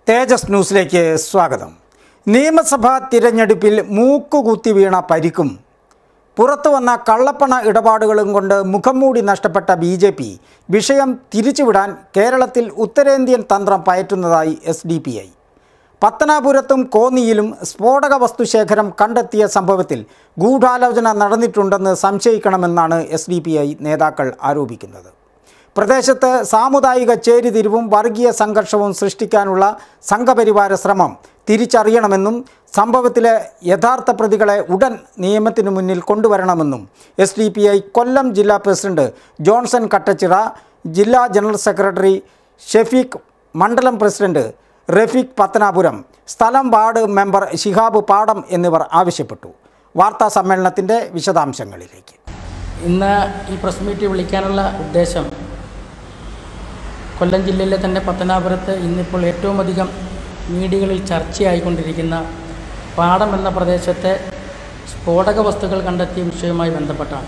തേജസ് ന്യൂസിലേക്ക് സ്വാഗതം നിയമസഭാ തിരഞ്ഞെടുപ്പിൽ മൂക്കുകുത്തി വീണ പരിക്കും പുറത്തു വന്ന കള്ളപ്പണ ഇടപാടുകളും കൊണ്ട് മുഖം മൂടി നഷ്ടപ്പെട്ട ബി ജെ പി വിഷയം തിരിച്ചുവിടാൻ കേരളത്തിൽ ഉത്തരേന്ത്യൻ തന്ത്രം പയറ്റുന്നതായി എസ് ഡി പി ഐ പത്തനാപുരത്തും കോന്നിയിലും സ്ഫോടക വസ്തുശേഖരം കണ്ടെത്തിയ സംഭവത്തിൽ ഗൂഢാലോചന നടന്നിട്ടുണ്ടെന്ന് സംശയിക്കണമെന്നാണ് എസ് ഡി പി ഐ നേതാക്കൾ ആരോപിക്കുന്നത് പ്രദേശത്ത് സാമുദായിക ചേരിതിരിവും വർഗീയ സംഘർഷവും സൃഷ്ടിക്കാനുള്ള സംഘപരിവാര ശ്രമം തിരിച്ചറിയണമെന്നും സംഭവത്തിലെ യഥാർത്ഥ പ്രതികളെ ഉടൻ നിയമത്തിനു മുന്നിൽ കൊണ്ടുവരണമെന്നും S D P I Kollam ജില്ലാ പ്രസിഡന്റ് ജോൺസൺ കട്ടച്ചിറ ജില്ലാ ജനറൽ സെക്രട്ടറി ഷെഫീഖ് മണ്ഡലം പ്രസിഡന്റ് റഫീഖ് പത്തനാപുരം സ്ഥലം വാർഡ് മെമ്പർ ശിഹാബ് പാടം എന്നിവർ ആവശ്യപ്പെട്ടു വാർത്താ സമ്മേളനത്തിൻ്റെ വിശദാംശങ്ങളിലേക്ക് ഇന്ന് ഈ പ്രസ് മീറ്റ് വിളിക്കാനുള്ള ഉദ്ദേശം കൊല്ലം ജില്ലയിലെ തന്നെ പത്തനാപുരത്ത് ഇന്നിപ്പോൾ ഏറ്റവും അധികം മീഡിയകളിൽ ചർച്ചയായിക്കൊണ്ടിരിക്കുന്ന പാടം എന്ന പ്രദേശത്തെ സ്ഫോടക വസ്തുക്കൾ കണ്ടെത്തിയ വിഷയവുമായി ബന്ധപ്പെട്ടാണ്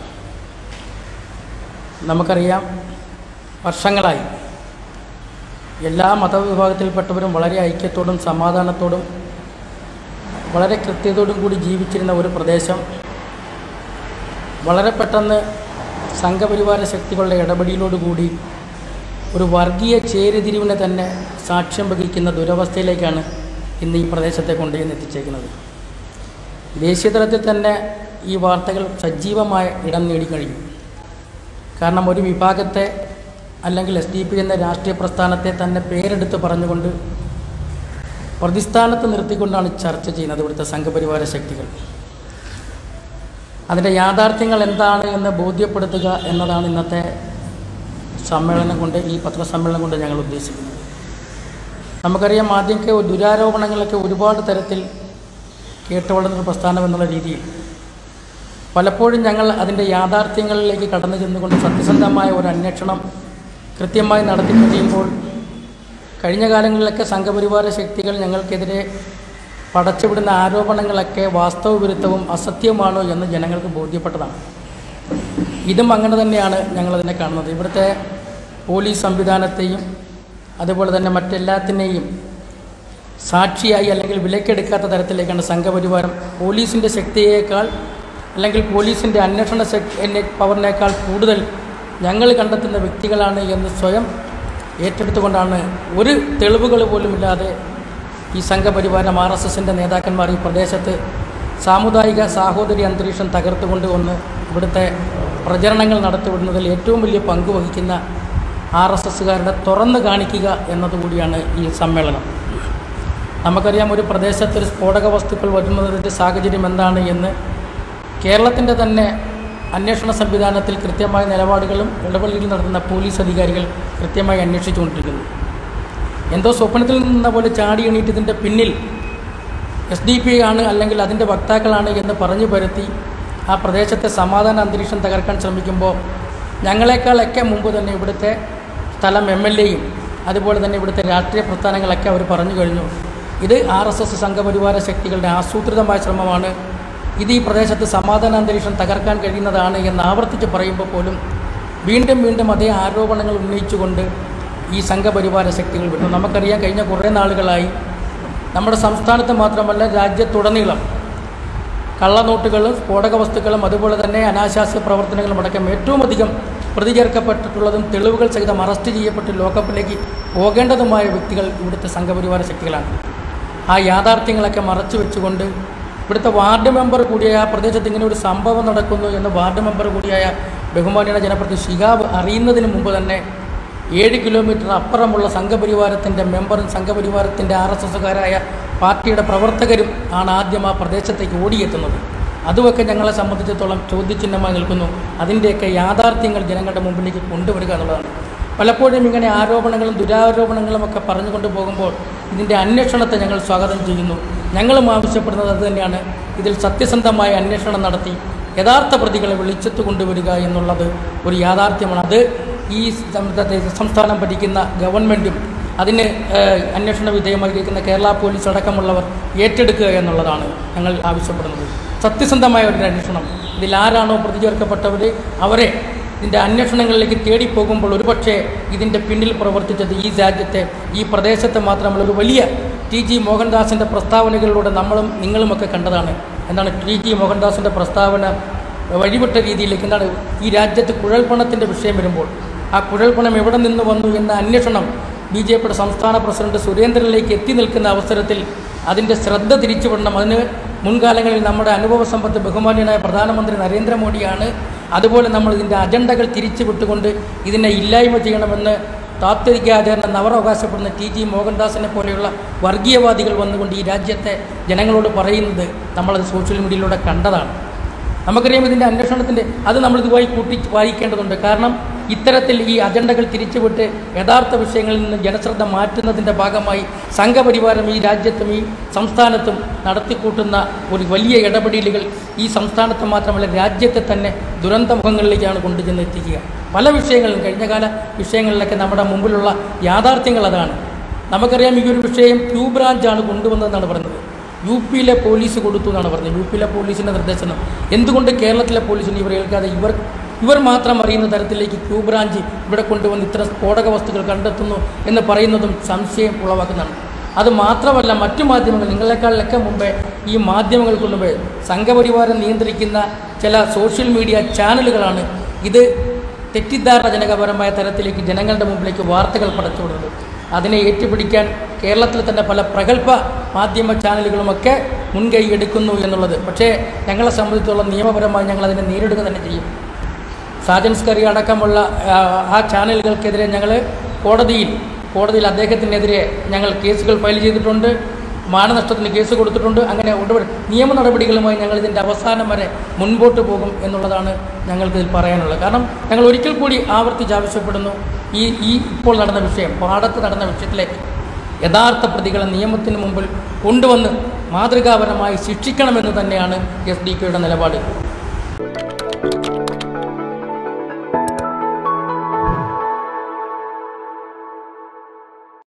നമുക്കറിയാം വർഷങ്ങളായി എല്ലാ മതവിഭാഗത്തിൽപ്പെട്ടവരും വളരെ ഐക്യത്തോടും സമാധാനത്തോടും വളരെ കൃത്യതയോടും കൂടി ജീവിച്ചിരുന്ന ഒരു പ്രദേശം വളരെ പെട്ടെന്ന് സംഘപരിവാര ശക്തികളുടെ ഇടപെടലോടുകൂടി ഒരു വർഗീയ ചേരിതിരിവിനെ തന്നെ സാക്ഷ്യം വഹിക്കുന്ന ദുരവസ്ഥയിലേക്കാണ് ഇന്ന് ഈ പ്രദേശത്തെ കൊണ്ടുചെന്ന് എത്തിച്ചേക്കുന്നത് ദേശീയതലത്തിൽ തന്നെ ഈ വാർത്തകൾ സജീവമായ ഇടം നേടിക്കഴിഞ്ഞു കാരണം ഒരു വിഭാഗത്തെ അല്ലെങ്കിൽ എസ് ഡി പി എന്ന രാഷ്ട്രീയ പ്രസ്ഥാനത്തെ തന്നെ പേരെടുത്ത് പറഞ്ഞുകൊണ്ട് പ്രതിസ്ഥാനത്ത് നിർത്തിക്കൊണ്ടാണ് ചർച്ച ചെയ്യുന്നത് ഇവിടുത്തെ സംഘപരിവാര ശക്തികൾ അതിൻ്റെ യാഥാർത്ഥ്യങ്ങൾ എന്താണ് എന്ന് ബോധ്യപ്പെടുത്തുക എന്നതാണ് ഇന്നത്തെ സമ്മേളനം കൊണ്ട് ഈ പത്രസമ്മേളനം കൊണ്ട് ഞങ്ങൾ ഉദ്ദേശിക്കുന്നത് നമുക്കറിയാം ആദ്യമൊക്കെ ദുരാരോപണങ്ങളൊക്കെ ഒരുപാട് തരത്തിൽ കേട്ടുവളർന്നൊരു പ്രസ്ഥാനം എന്നുള്ള രീതിയിൽ പലപ്പോഴും ഞങ്ങൾ അതിൻ്റെ യാഥാർത്ഥ്യങ്ങളിലേക്ക് കടന്നു ചെന്നുകൊണ്ട് സത്യസന്ധമായ ഒരു അന്വേഷണം കൃത്യമായി നടത്തി കഴിയുമ്പോൾ കഴിഞ്ഞ കാലങ്ങളിലൊക്കെ സംഘപരിവാര ശക്തികൾ ഞങ്ങൾക്കെതിരെ പടച്ചുവിടുന്ന ആരോപണങ്ങളൊക്കെ വാസ്തവവിരുദ്ധവും അസത്യവുമാണോ എന്ന് ജനങ്ങൾക്ക് ബോധ്യപ്പെട്ടതാണ് ഇതും അങ്ങനെ തന്നെയാണ് ഞങ്ങളതിനെ കാണുന്നത് ഇവിടുത്തെ പോലീസ് സംവിധാനത്തെയും അതുപോലെ തന്നെ മറ്റെല്ലാത്തിനെയും സാക്ഷിയായി അല്ലെങ്കിൽ വിലക്കെടുക്കാത്ത തരത്തിലേക്കാണ് സംഘപരിവാരം പോലീസിൻ്റെ ശക്തിയേക്കാൾ അല്ലെങ്കിൽ പോലീസിൻ്റെ അന്വേഷണ ശക്തി എന്നെ പവറിനേക്കാൾ കൂടുതൽ ഞങ്ങൾ കണ്ടെത്തുന്ന വ്യക്തികളാണ് എന്ന് സ്വയം ഏറ്റെടുത്തുകൊണ്ടാണ് ഒരു തെളിവുകൾ പോലുമില്ലാതെ ഈ സംഘപരിവാരം ആർ എസ് എസിൻ്റെ നേതാക്കന്മാർ ഈ പ്രദേശത്ത് സാമുദായിക സാഹോദര്യ അന്തരീക്ഷം തകർത്തുകൊണ്ട് ഒന്ന് ഇവിടുത്തെ പ്രചരണങ്ങൾ നടത്തിവിടുന്നതിൽ ഏറ്റവും വലിയ പങ്ക് വഹിക്കുന്ന ആർ എസ് എസ്സുകാരുടെ തുറന്നു കാണിക്കുക എന്നതുകൂടിയാണ് ഈ സമ്മേളനം നമുക്കറിയാം ഒരു പ്രദേശത്ത് ഒരു സ്ഫോടക വസ്തുക്കൾ വരുന്നതിൻ്റെ സാഹചര്യം എന്താണ് എന്ന് കേരളത്തിൻ്റെ തന്നെ അന്വേഷണ സംവിധാനത്തിൽ കൃത്യമായ നിലപാടുകളും ഇടപെടലുകൾ നടത്തുന്ന പോലീസ് അധികാരികൾ കൃത്യമായി അന്വേഷിച്ചുകൊണ്ടിരിക്കുന്നു എന്തോ സ്വപ്നത്തിൽ നിന്ന പോലെ ചാടി എണീറ്റ് ഇതിൻ്റെ പിന്നിൽ എസ് ഡി പി ആണ് അല്ലെങ്കിൽ അതിൻ്റെ വക്താക്കളാണ് എന്ന് പറഞ്ഞു പരത്തി ആ പ്രദേശത്തെ സമാധാന അന്തരീക്ഷം തകർക്കാൻ ശ്രമിക്കുമ്പോൾ ഞങ്ങളെക്കാളൊക്കെ മുമ്പ് തന്നെ ഇവിടുത്തെ സ്ഥലം എം എൽ എയും അതുപോലെ തന്നെ ഇവിടുത്തെ രാഷ്ട്രീയ പ്രസ്ഥാനങ്ങളൊക്കെ അവർ പറഞ്ഞു കഴിഞ്ഞു ഇത് ആർ എസ് എസ് സംഘപരിവാര ശക്തികളുടെ ആസൂത്രിതമായ ശ്രമമാണ് ഇത് ഈ പ്രദേശത്ത് സമാധാന അന്തരീക്ഷം തകർക്കാൻ കഴിയുന്നതാണ് എന്ന് ആവർത്തിച്ച് പറയുമ്പോൾ പോലും വീണ്ടും വീണ്ടും അതേ ആരോപണങ്ങൾ ഉന്നയിച്ചുകൊണ്ട് ഈ സംഘപരിവാര ശക്തികൾ വിട്ടു നമുക്കറിയാം കഴിഞ്ഞ കുറേ നാളുകളായി നമ്മുടെ സംസ്ഥാനത്ത് മാത്രമല്ല രാജ്യത്തുടനീളം കള്ളനോട്ടുകളും സ്ഫോടക വസ്തുക്കളും അതുപോലെ തന്നെ അനാശാസ്യ പ്രവർത്തനങ്ങളും അടക്കം ഏറ്റവും അധികം പ്രതി ചേർക്കപ്പെട്ടിട്ടുള്ളതും തെളിവുകൾ സഹിതം അറസ്റ്റ് ചെയ്യപ്പെട്ട് ലോക്കപ്പിലേക്ക് പോകേണ്ടതുമായ വ്യക്തികൾ ഇവിടുത്തെ സംഘപരിവാര ശക്തികളാണ് ആ യാഥാർത്ഥ്യങ്ങളൊക്കെ മറച്ചു വെച്ചുകൊണ്ട് ഇവിടുത്തെ വാർഡ് മെമ്പർ കൂടിയായ ആ പ്രദേശത്ത് ഇങ്ങനെ ഒരു സംഭവം നടക്കുന്നു എന്ന് വാർഡ് മെമ്പർ കൂടിയായ ബഹുമാനിയുടെ ജനപ്രതി ഷിഹാബ് അറിയുന്നതിന് മുമ്പ് തന്നെ ഏഴ് കിലോമീറ്റർ അപ്പുറമുള്ള സംഘപരിവാരത്തിൻ്റെ മെമ്പറും സംഘപരിവാരത്തിൻ്റെ ആർ എസ് എസുകാരായ പാർട്ടിയുടെ പ്രവർത്തകരും ആണ് ആദ്യം ആ പ്രദേശത്തേക്ക് ഓടിയെത്തുന്നത് അതുമൊക്കെ ഞങ്ങളെ സംബന്ധിച്ചിടത്തോളം ചോദ്യചിഹ്നമായി നിൽക്കുന്നു അതിൻ്റെയൊക്കെ യാഥാർത്ഥ്യങ്ങൾ ജനങ്ങളുടെ മുമ്പിലേക്ക് കൊണ്ടുവരിക എന്നുള്ളതാണ് പലപ്പോഴും ഇങ്ങനെ ആരോപണങ്ങളും ദുരാരോപണങ്ങളും ഒക്കെ പറഞ്ഞുകൊണ്ട് പോകുമ്പോൾ ഇതിൻ്റെ അന്വേഷണത്തെ ഞങ്ങൾ സ്വാഗതം ചെയ്യുന്നു ഞങ്ങളും ആവശ്യപ്പെടുന്നത് അത് തന്നെയാണ് ഇതിൽ സത്യസന്ധമായ അന്വേഷണം നടത്തി യഥാർത്ഥ പ്രതികളെ വെളിച്ചത്ത് കൊണ്ടുവരിക എന്നുള്ളത് ഒരു യാഥാർത്ഥ്യമാണ് അത് ഈ സംസ്ഥാനം ഭരിക്കുന്ന ഗവൺമെൻറ്റും അതിന് ഏഹ്, അന്വേഷണ വിധേയമായിരിക്കുന്ന കേരള പോലീസ് അടക്കമുള്ളവർ ഏറ്റെടുക്കുക എന്നുള്ളതാണ് ഞങ്ങൾ ആവശ്യപ്പെടുന്നത് സത്യസന്ധമായ ഒരു അന്വേഷണം ഇതിൽ ആരാണോ പ്രതി ചേർക്കപ്പെട്ടവർ അവരെ ഇതിൻ്റെ അന്വേഷണങ്ങളിലേക്ക് തേടിപ്പോകുമ്പോൾ ഒരുപക്ഷെ ഇതിൻ്റെ പിന്നിൽ പ്രവർത്തിച്ചത് ഈ രാജ്യത്തെ ഈ പ്രദേശത്തെ മാത്രമല്ല ഒരു വലിയ ടി ജി മോഹൻദാസിൻ്റെ പ്രസ്താവനകളിലൂടെ നമ്മളും നിങ്ങളുമൊക്കെ കണ്ടതാണ് എന്താണ് ടി ജി മോഹൻദാസിൻ്റെ പ്രസ്താവന വഴിവിട്ട രീതിയിലേക്ക് എന്താണ് ഈ രാജ്യത്ത് കുഴൽപ്പണത്തിൻ്റെ വിഷയം വരുമ്പോൾ ആ കുഴൽപ്പണം എവിടെ നിന്ന് വന്നു എന്ന അന്വേഷണം ബി ജെ പിയുടെ സംസ്ഥാന പ്രസിഡന്റ് സുരേന്ദ്രനിലേക്ക് എത്തി നിൽക്കുന്ന അവസരത്തിൽ അതിൻ്റെ ശ്രദ്ധ തിരിച്ചുവിടണം അതിന് മുൻകാലങ്ങളിൽ നമ്മുടെ അനുഭവ സമ്പത്ത് ബഹുമാന്യനായ പ്രധാനമന്ത്രി നരേന്ദ്രമോദിയാണ് അതുപോലെ നമ്മൾ ഇതിൻ്റെ അജണ്ടകൾ തിരിച്ചു വിട്ടുകൊണ്ട് ഇതിനെ ഇല്ലായ്മ ചെയ്യണമെന്ന് താത്വികാചാരൻ എന്നവർ അവകാശപ്പെടുന്ന ടി ജി മോഹൻദാസിനെ പോലെയുള്ള വർഗീയവാദികൾ വന്നുകൊണ്ട് ഈ രാജ്യത്തെ ജനങ്ങളോട് പറയുന്നത് നമ്മളത് സോഷ്യൽ മീഡിയയിലൂടെ കണ്ടതാണ് നമുക്കറിയാം ഇതിൻ്റെ അന്വേഷണത്തിൻ്റെ അത് നമ്മൾ ഇതുമായി കൂട്ടി വായിക്കേണ്ടതുണ്ട് കാരണം ഇത്തരത്തിൽ ഈ അജണ്ടകൾ തിരിച്ചുവിട്ട് യഥാർത്ഥ വിഷയങ്ങളിൽ നിന്ന് ജനശ്രദ്ധ മാറ്റുന്നതിൻ്റെ ഭാഗമായി സംഘപരിവാരം ഈ രാജ്യത്തും ഈ സംസ്ഥാനത്തും നടത്തിക്കൂട്ടുന്ന ഒരു വലിയ ഇടപെടലുകൾ ഈ സംസ്ഥാനത്ത് മാത്രമല്ല രാജ്യത്തെ തന്നെ ദുരന്തമുഖങ്ങളിലേക്കാണ് കൊണ്ടുചെന്ന് എത്തിക്കുക പല വിഷയങ്ങളിലും കഴിഞ്ഞ കാല വിഷയങ്ങളിലൊക്കെ നമ്മുടെ മുമ്പിലുള്ള യാഥാർത്ഥ്യങ്ങൾ അതാണ് നമുക്കറിയാം ഈ ഒരു വിഷയം ക്യൂ ബ്രാഞ്ചാണ് കൊണ്ടുവന്നതെന്നാണ് പറയുന്നത് യു പിയിലെ പോലീസ് കൊടുത്തു എന്നാണ് പറഞ്ഞത് യു പിയിലെ പോലീസിൻ്റെ നിർദ്ദേശം എന്തുകൊണ്ട് കേരളത്തിലെ പോലീസിന് ഇവർ കേൾക്കാതെ ഇവർ ഇവർ മാത്രം അറിയുന്ന തരത്തിലേക്ക് ക്യൂ ബ്രാഞ്ച് ഇവിടെ കൊണ്ടുവന്ന് ഇത്തരം സ്ഫോടക വസ്തുക്കൾ കണ്ടെത്തുന്നു എന്ന് പറയുന്നതും സംശയം ഉളവാക്കുന്നതാണ് അത് മാത്രമല്ല മറ്റു മാധ്യമങ്ങൾ നിങ്ങളെക്കാളിലൊക്കെ മുമ്പേ ഈ മാധ്യമങ്ങൾ കൊണ്ടുപോയി സംഘപരിവാരം നിയന്ത്രിക്കുന്ന ചില സോഷ്യൽ മീഡിയ ചാനലുകളാണ് ഇത് തെറ്റിദ്ധാരണജനകപരമായ തരത്തിലേക്ക് ജനങ്ങളുടെ മുമ്പിലേക്ക് വാർത്തകൾ പടച്ചുവിടുന്നത് അതിനെ ഏറ്റുപിടിക്കാൻ കേരളത്തിൽ തന്നെ പല പ്രഗത്ഭ മാധ്യമ ചാനലുകളുമൊക്കെ മുൻകൈ എടുക്കുന്നു എന്നുള്ളത് പക്ഷേ ഞങ്ങളെ സംബന്ധിച്ചുള്ള നിയമപരമായി ഞങ്ങൾ അതിനെ നേരിടുക തന്നെ ചെയ്യും സാജൻസ് കറി അടക്കമുള്ള ആ, ആ ചാനലുകൾക്കെതിരെ ഞങ്ങൾ കോടതിയിൽ കോടതിയിൽ അദ്ദേഹത്തിനെതിരെ ഞങ്ങൾ കേസുകൾ ഫയൽ ചെയ്തിട്ടുണ്ട് മാനനഷ്ടത്തിന് കേസ് കൊടുത്തിട്ടുണ്ട് അങ്ങനെ ഒരുപാട് നിയമ നടപടികളുമായി ഞങ്ങൾ ഇതിൻ്റെ അവസാനം വരെ മുൻപോട്ട് പോകും എന്നുള്ളതാണ് ഞങ്ങൾക്ക് ഇതിൽ പറയാനുള്ളത് കാരണം ഞങ്ങൾ ഒരിക്കൽ കൂടി ആവർത്തിച്ച് ആവശ്യപ്പെടുന്നു ഈ ഈ ഇപ്പോൾ നടന്ന വിഷയം പാടത്ത് നടന്ന വിഷയത്തിലേക്ക് യഥാർത്ഥ പ്രതികളെ നിയമത്തിന് മുമ്പിൽ കൊണ്ടുവന്ന് മാതൃകാപരമായി ശിക്ഷിക്കണമെന്ന് തന്നെയാണ് എസ് ഡി കെയുടെ നിലപാട്